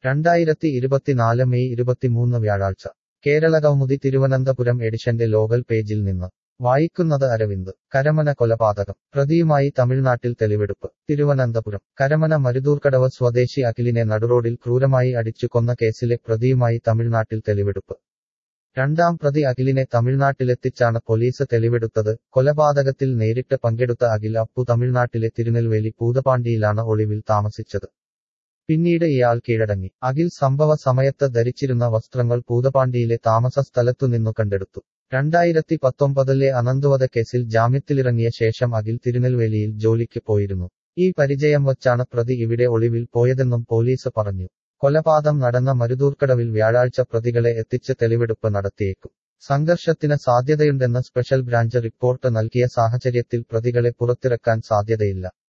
രണ്ടായിരത്തി ഇരുപത്തിനാല് മെയ് ഇരുപത്തിമൂന്ന് വ്യാഴാഴ്ച കേരളകൗമുദി തിരുവനന്തപുരം എഡിഷന്റെ ലോകൽ പേജിൽ നിന്ന് വായിക്കുന്നത് അരവിന്ദ് കരമന കൊലപാതകം പ്രതിയുമായി തമിഴ്നാട്ടിൽ തെളിവെടുപ്പ് തിരുവനന്തപുരം കരമന മരുതൂർക്കടവ് സ്വദേശി അഖിലിനെ നടുറോഡിൽ ക്രൂരമായി അടിച്ചു കൊന്ന കേസിലെ പ്രതിയുമായി തമിഴ്നാട്ടിൽ തെളിവെടുപ്പ് രണ്ടാം പ്രതി അഖിലിനെ തമിഴ്നാട്ടിലെത്തിച്ചാണ് പോലീസ് തെളിവെടുത്തത് കൊലപാതകത്തിൽ നേരിട്ട് പങ്കെടുത്ത അഖിൽ അപ്പു തമിഴ്നാട്ടിലെ തിരുനെൽവേലി പൂതപാണ്ടിയിലാണ് ഒളിവിൽ താമസിച്ചത് പിന്നീട് ഇയാൾ കീഴടങ്ങി അഖിൽ സംഭവ സമയത്ത് ധരിച്ചിരുന്ന വസ്ത്രങ്ങൾ പൂതപാണ്ടിയിലെ താമസ സ്ഥലത്തുനിന്നു കണ്ടെടുത്തു രണ്ടായിരത്തി പത്തൊമ്പതിലെ അനന്തുവധ കേസിൽ ജാമ്യത്തിലിറങ്ങിയ ശേഷം അഖിൽ തിരുനെൽവേലിയിൽ ജോലിക്ക് പോയിരുന്നു ഈ പരിചയം വച്ചാണ് പ്രതി ഇവിടെ ഒളിവിൽ പോയതെന്നും പോലീസ് പറഞ്ഞു കൊലപാതകം നടന്ന മരുതൂർക്കടവിൽ വ്യാഴാഴ്ച പ്രതികളെ എത്തിച്ച് തെളിവെടുപ്പ് നടത്തിയേക്കും സംഘർഷത്തിന് സാധ്യതയുണ്ടെന്ന് സ്പെഷ്യൽ ബ്രാഞ്ച് റിപ്പോർട്ട് നൽകിയ സാഹചര്യത്തിൽ പ്രതികളെ പുറത്തിറക്കാൻ സാധ്യതയില്ല